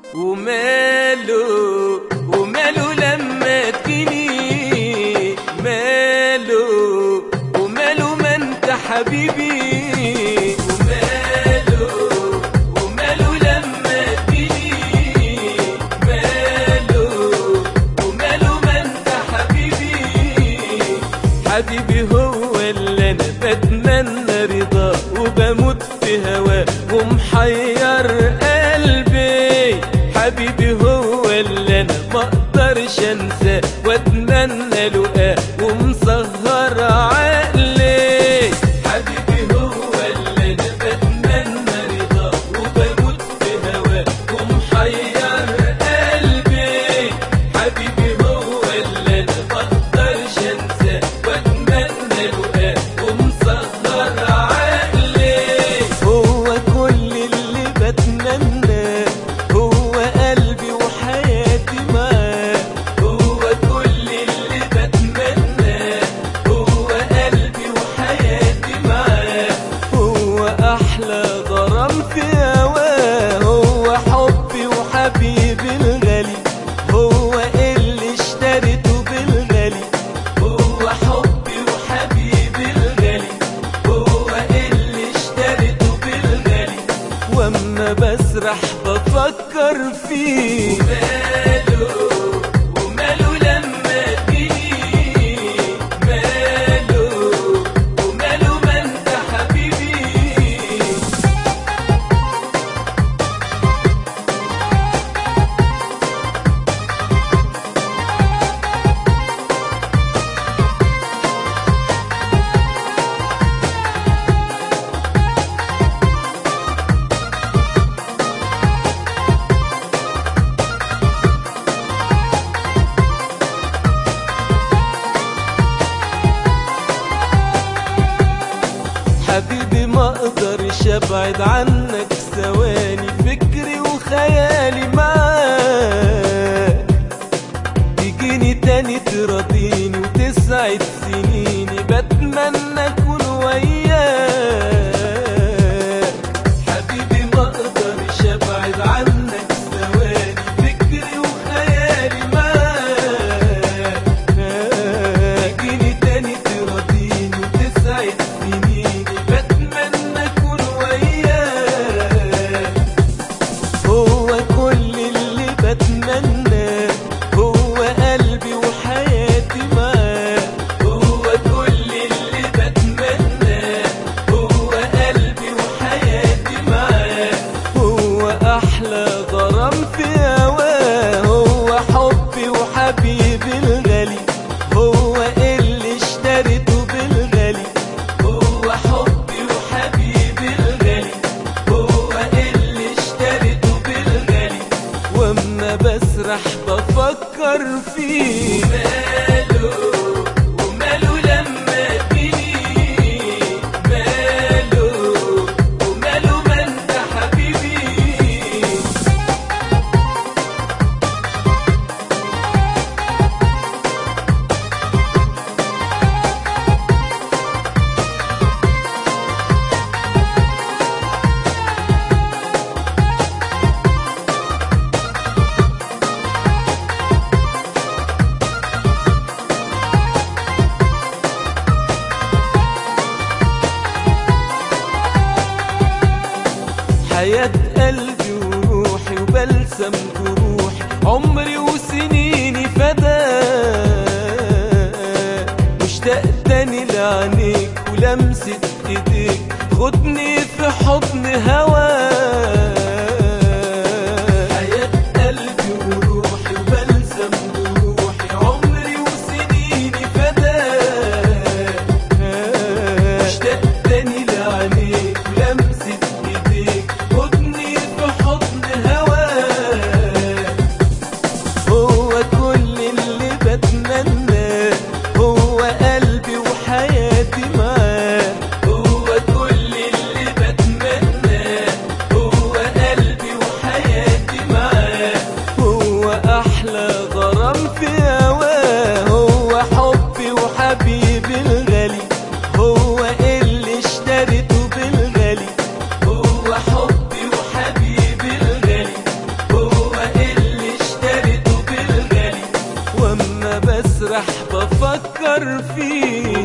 وماله وماله لما تجيني ماله وماله ما انت حبيبي وماله وماله لما تجيني ماله وماله ما انت حبيبي حبيبي هو اللي انا بتمنى رضاه وبموت في هواه ومحير قلبي حبيبي هو اللي انا مقدرش انساه واتمنى لقاه ومسهر عقلي حبيبي هو اللي انا بتمنى رضاه وبموت في هواه ومحير قلبي حبيبي هو اللي انا مقدرش انساه واتمنى لقاه ومسهر عقلي هو كل اللي بتمناه هو قلبي وحياتي معاه هو كل اللي بتمناه هو قلبي وحياتي معاه هو احلى غرام في هواه هو حبي وحبيبي الغالي هو اللي اشتريته بالغالي هو حبي وحبيبي الغالي هو اللي اشتريته بالغالي واما بسرح بفكر فيه وماله وماله لما تجيني ماله وماله ما انت حبيبي حبيبي ما اقدرش ابعد عنك ثواني فكري وخيالي معاك تجيني تاني تراضيني وتسعد سنيني بتمنى اكون وياك حبيبي ما اقدرش ابعد عنك ثواني فكري وخيالي معاك تجيني تاني تراضيني وتسعد سنيني بتمنى اكون وياك هو كل اللي بتمناه هو قلبي وحياتي معاه هو كل اللي بتمناه هو قلبي وحياتي معاه هو احلى غرام في هواه هو حبي وحبيبي الغالي هو اللي اشتريته بالغالي هو حبي وحبيبي الغالي هو اللي اشتريته بالغالي واما بسرح بفكر فيه ماله وماله لما تجيني ماله وماله ما انت حبيبي حياة قلبي وروحي وبلسم جروحي عمري وسنيني فداك مشتاق تاني لعينيك ولمسة ايديك خدني في حضن هواك حياة قلبي وروحي وبلسم جروحي عمري وسنيني فداك مشتاق تاني لعينيك ولمسة ايديك خدني في حضن هواك هو كل اللي بتمناه هو قلبي وحياتي معاه هو كل اللي بتمناه بسرح بفكر فيك